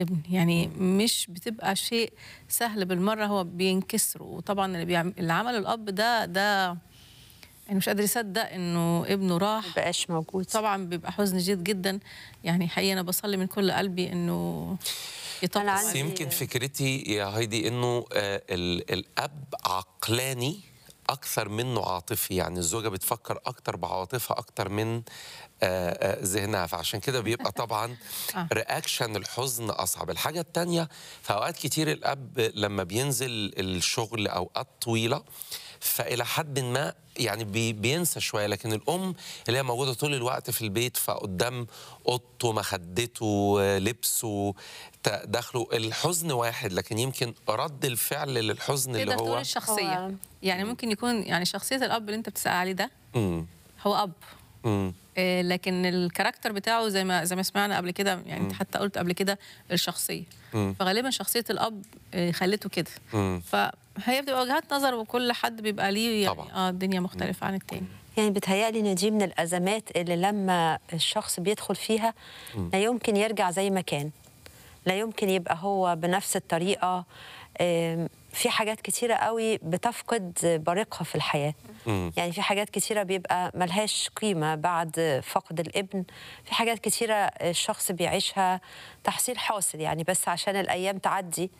ابن يعني مش بتبقى شيء سهل بالمره هو بينكسروا وطبعا اللي, بيعمل اللي عمله الاب ده ده يعني مش قادر يصدق انه ابنه راح بقاش موجود طبعا بيبقى حزن جدا جدا يعني حقيقه انا بصلي من كل قلبي انه يطبق أنا بس عندي- يمكن فكرتي يا هايدي انه آه، ال- الاب عقلاني اكثر منه عاطفي يعني الزوجه بتفكر اكتر بعواطفها اكتر من آه، آه، ذهنها فعشان كده بيبقى طبعا آه. رياكشن الحزن اصعب الحاجه الثانيه في اوقات كتير الاب لما بينزل الشغل اوقات طويله فالى حد ما يعني بي بينسى شويه لكن الام اللي هي موجوده طول الوقت في البيت فقدام اوضته مخدته لبسه ت- دخله الحزن واحد لكن يمكن رد الفعل للحزن اللي تقدر تقول هو الشخصيه هو- يعني ممكن يكون يعني شخصيه الاب اللي انت بتسال عليه ده مم. هو اب مم. آه، لكن الكاركتر بتاعه زي ما زي ما سمعنا قبل كده يعني انت حتى قلت قبل كده الشخصيه مم. فغالبا شخصيه الاب آه، خلته كده مم. فهي بتبقى وجهات نظر وكل حد بيبقى ليه يعني طبعاً. اه الدنيا مختلفه عن التاني يعني بتهيألي ان دي من الازمات اللي لما الشخص بيدخل فيها لا يمكن يرجع زي ما كان لا يمكن يبقى هو بنفس الطريقه آم، في حاجات كتيره قوي بتفقد بريقها في الحياه مم. يعني في حاجات كتيره بيبقى ملهاش قيمه بعد فقد الابن في حاجات كتيره الشخص بيعيشها تحصيل حاصل يعني بس عشان الايام تعدي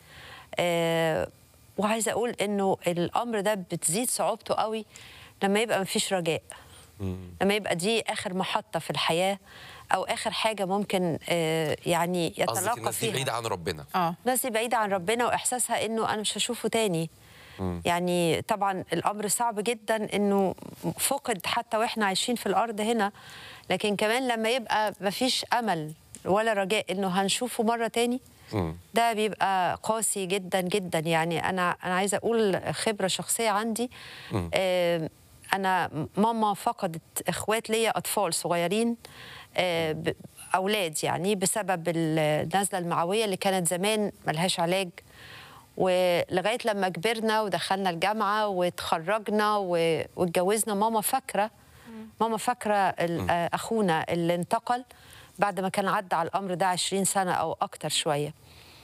آه، وعايزه اقول انه الامر ده بتزيد صعوبته قوي لما يبقى مفيش رجاء لما يبقى دي اخر محطه في الحياه او اخر حاجه ممكن آه، يعني قصدك يتلقى الناس دي فيها بعيده عن ربنا اه ناس دي بعيدة عن ربنا وإحساسها إنه أنا مش هشوفه تاني يعني طبعا الأمر صعب جدا إنه فقد حتى وإحنا عايشين في الأرض هنا لكن كمان لما يبقى مفيش أمل ولا رجاء إنه هنشوفه مرة تاني مم. ده بيبقى قاسي جدا جدا يعني أنا أنا عايزة أقول خبرة شخصية عندي آه، أنا ماما فقدت إخوات ليا أطفال صغيرين آه، ب- أولاد يعني بسبب النزلة المعوية اللي كانت زمان ملهاش علاج ولغاية لما كبرنا ودخلنا الجامعة وتخرجنا و- واتجوزنا ماما فاكرة ماما فاكرة ال- آه، أخونا اللي انتقل بعد ما كان عدى على الأمر ده 20 سنة أو أكتر شوية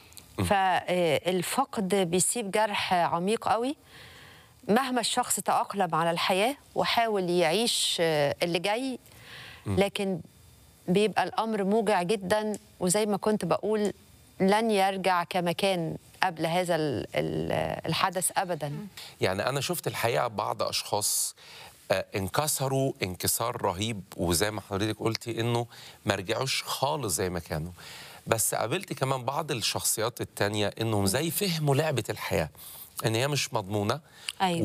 فالفقد بيسيب جرح عميق قوي مهما الشخص تأقلم على الحياة وحاول يعيش آه، اللي جاي لكن بيبقى الأمر موجع جدا وزي ما كنت بقول لن يرجع كما كان قبل هذا ال- ال- الحدث أبدا يعني انا شفت الحقيقه بعض اشخاص آه، انكسروا انكسار رهيب وزي ما حضرتك قلتي انه ما رجعوش خالص زي ما كانوا بس قابلت كمان بعض الشخصيات التانية انهم زي فهموا لعبه الحياه ان هي مش مضمونه أيوة.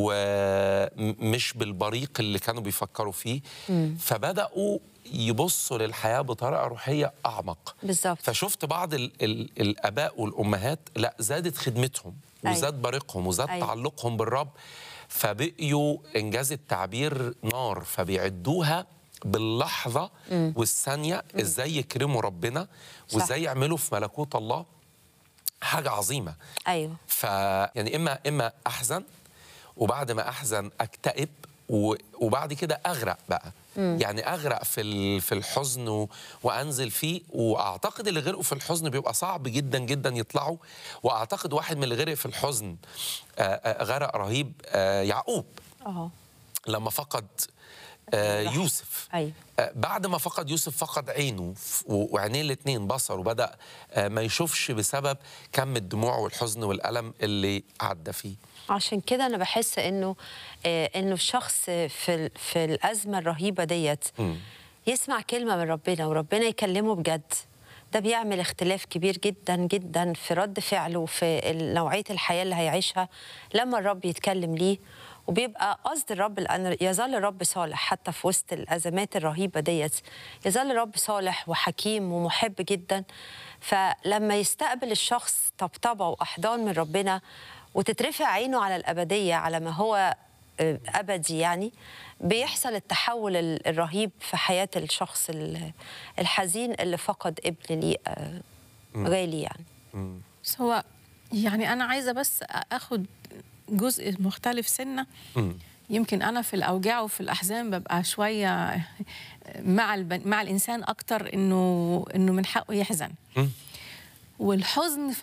ومش بالبريق اللي كانوا بيفكروا فيه فبداوا يبصوا للحياه بطريقه روحيه اعمق بالظبط فشفت بعض ال ال الاباء والامهات لا زادت خدمتهم أيوة. وزاد بريقهم وزاد أيوة. تعلقهم بالرب فبقيوا انجاز التعبير نار فبيعدوها باللحظه والثانيه ازاي يكرموا ربنا صح. وازاي يعملوا في ملكوت الله حاجه عظيمه أيوه ف يعني اما اما احزن وبعد ما احزن اكتئب و- وبعد كده اغرق بقى يعني اغرق في ال- في الحزن و- وانزل فيه واعتقد اللي غرقوا في الحزن بيبقى صعب جدا جدا يطلعوا واعتقد واحد من اللي غرق في الحزن آه، آه، غرق رهيب آه، يعقوب أهو لما فقد آه، أيوة. يوسف أيوه آه، بعد ما فقد يوسف فقد عينه ف- و- وعينيه الاثنين بصر وبدا آه، ما يشوفش بسبب كم الدموع والحزن والالم اللي عدى فيه عشان كده انا بحس انه آه انه الشخص في ال- في الازمه الرهيبه ديت يسمع كلمه من ربنا وربنا يكلمه بجد ده بيعمل اختلاف كبير جدا جدا في رد فعله وفي ال- نوعيه الحياه اللي هيعيشها لما الرب يتكلم ليه وبيبقى قصد الرب لان يظل الرب صالح حتى في وسط الازمات الرهيبه ديت يظل الرب صالح وحكيم ومحب جدا فلما يستقبل الشخص طبطبه واحضان من ربنا وتترفع عينه على الأبدية على ما هو آه، أبدي يعني بيحصل التحول ال- الرهيب في حياة الشخص ال- الحزين اللي فقد ابن ليه آه، غالي يعني بس هو يعني انا عايزه بس اخد جزء مختلف سنه يمكن انا في الاوجاع وفي الاحزان ببقى شويه مع البن... مع الانسان اكتر انه انه من حقه يحزن والحزن